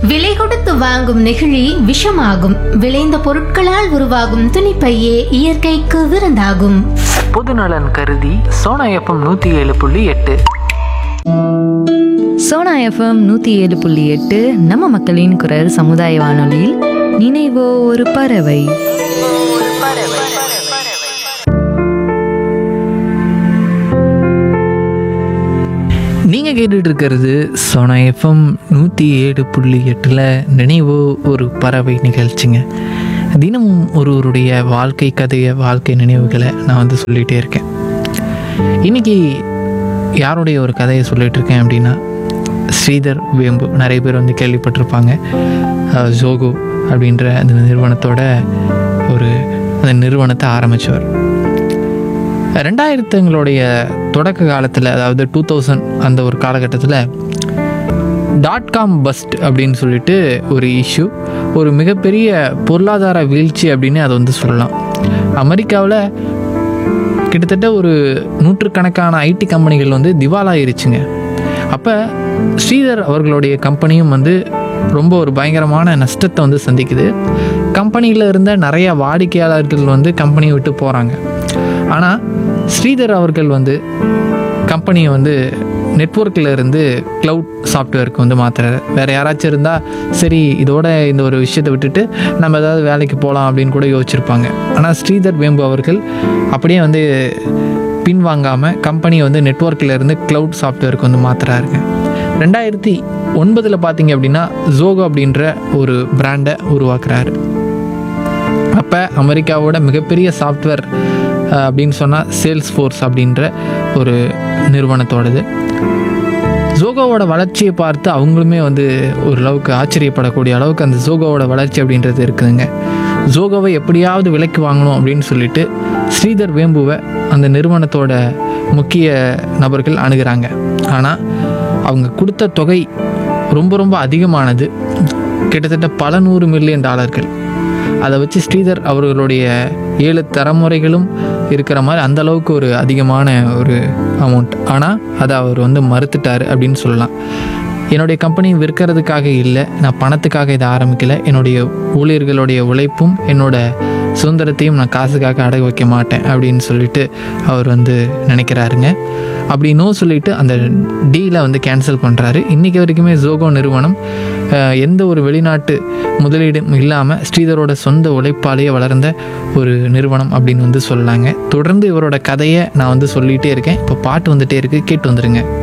விலை கொடுத்து வாங்கும் நெகிழி விஷமாகும் விளைந்த பொருட்களால் உருவாகும் துணிப்பையே இயற்கைக்கு விருந்தாகும் பொதுநலன் கருதி சோனா எஃப்எம் நூற்றி ஏழு புள்ளி எட்டு சோனா எஃப்எம் நூற்றி ஏழு புள்ளி எட்டு நம்ம மக்களின் குரல் சமுதாய வானொலியில் நினைவோ ஒரு பறவை நீங்கள் கேட்டுட்டு இருக்கிறது சோனா எஃப்எம் நூற்றி ஏழு புள்ளி எட்டில் நினைவோ ஒரு பறவை நிகழ்ச்சிங்க தினமும் ஒருவருடைய வாழ்க்கை கதையை வாழ்க்கை நினைவுகளை நான் வந்து சொல்லிகிட்டே இருக்கேன் இன்னைக்கு யாருடைய ஒரு கதையை சொல்லிட்டு இருக்கேன் அப்படின்னா ஸ்ரீதர் வேம்பு நிறைய பேர் வந்து கேள்விப்பட்டிருப்பாங்க அஹ், ஜோகோ அப்படின்ற அந்த நிறுவனத்தோட ஒரு அந்த நிறுவனத்தை ஆரம்பித்தவர் ரெண்டாயிரத்துங்களுடைய தொடக்க காலத்தில் அதாவது டூ தௌசண்ட் அந்த ஒரு காலகட்டத்தில் டாட் காம் பஸ்ட் அப்படின்னு சொல்லிட்டு ஒரு இஷ்யூ ஒரு மிகப்பெரிய பொருளாதார வீழ்ச்சி அப்படின்னு அதை வந்து சொல்லலாம் அமெரிக்காவில் கிட்டத்தட்ட ஒரு நூற்றுக்கணக்கான ஐடி கம்பெனிகள் வந்து திவாலாயிருச்சுங்க அப்போ ஸ்ரீதர் அவர்களுடைய கம்பெனியும் வந்து ரொம்ப ஒரு பயங்கரமான நஷ்டத்தை வந்து சந்திக்குது கம்பெனியில் இருந்த நிறைய வாடிக்கையாளர்கள் வந்து கம்பெனியை விட்டு போகிறாங்க ஆனால் ஸ்ரீதர் அவர்கள் வந்து கம்பெனியை வந்து நெட்ஒர்க்கில் இருந்து க்ளவுட் சாஃப்ட்வேருக்கு வந்து மாற்றுறாரு வேறு யாராச்சும் இருந்தால் சரி இதோட இந்த ஒரு விஷயத்தை விட்டுட்டு நம்ம ஏதாவது வேலைக்கு போகலாம் அப்படின்னு கூட யோசிச்சிருப்பாங்க ஆனால் ஸ்ரீதர் வேம்பு அவர்கள் அப்படியே வந்து பின்வாங்காமல் கம்பெனியை வந்து நெட்ஒர்க்கில் இருந்து க்ளவுட் சாஃப்ட்வேருக்கு வந்து மாற்றுறாருங்க ரெண்டாயிரத்தி ஒன்பதில் பார்த்தீங்க அப்படின்னா ஜோகோ அப்படின்ற ஒரு பிராண்டை உருவாக்குறாரு அப்போ அமெரிக்காவோட மிகப்பெரிய சாஃப்ட்வேர் அப்படின்னு சொன்னால் சேல்ஸ் ஃபோர்ஸ் அப்படின்ற ஒரு நிறுவனத்தோடது ஜோகோவோட வளர்ச்சியை பார்த்து அவங்களுமே வந்து ஓரளவுக்கு ஆச்சரியப்படக்கூடிய அளவுக்கு அந்த ஜோகோவோட வளர்ச்சி அப்படின்றது இருக்குதுங்க ஜோகோவை எப்படியாவது விலைக்கு வாங்கணும் அப்படின்னு சொல்லிட்டு ஸ்ரீதர் வேம்புவை அந்த நிறுவனத்தோட முக்கிய நபர்கள் அணுகுறாங்க ஆனால் அவங்க கொடுத்த தொகை ரொம்ப ரொம்ப அதிகமானது கிட்டத்தட்ட பல நூறு மில்லியன் டாலர்கள் அதை வச்சு ஸ்ரீதர் அவர்களுடைய ஏழு தலைமுறைகளும் இருக்கிற மாதிரி அந்த அளவுக்கு ஒரு அதிகமான ஒரு அமௌண்ட் ஆனால் அதை அவர் வந்து மறுத்துட்டார் அப்படின்னு சொல்லலாம் என்னுடைய கம்பெனி விற்கிறதுக்காக இல்லை நான் பணத்துக்காக இதை ஆரம்பிக்கல என்னுடைய ஊழியர்களுடைய உழைப்பும் என்னோட சுதந்திரத்தையும் நான் காசுக்காக அடகு வைக்க மாட்டேன் அப்படின்னு சொல்லிட்டு அவர் வந்து நினைக்கிறாருங்க அப்படி நோ சொல்லிட்டு அந்த டீலை வந்து கேன்சல் பண்ணுறாரு இன்றைக்கி வரைக்குமே ஜோகோ நிறுவனம் அஹ், எந்த ஒரு வெளிநாட்டு முதலீடும் இல்லாமல் ஸ்ரீதரோட சொந்த உழைப்பாலேயே வளர்ந்த ஒரு நிறுவனம் அப்படின்னு வந்து சொல்லலாங்க தொடர்ந்து இவரோட கதையை நான் வந்து சொல்லிகிட்டே இருக்கேன் இப்போ பாட்டு வந்துட்டே இருக்குது கேட்டு வந்துடுங்க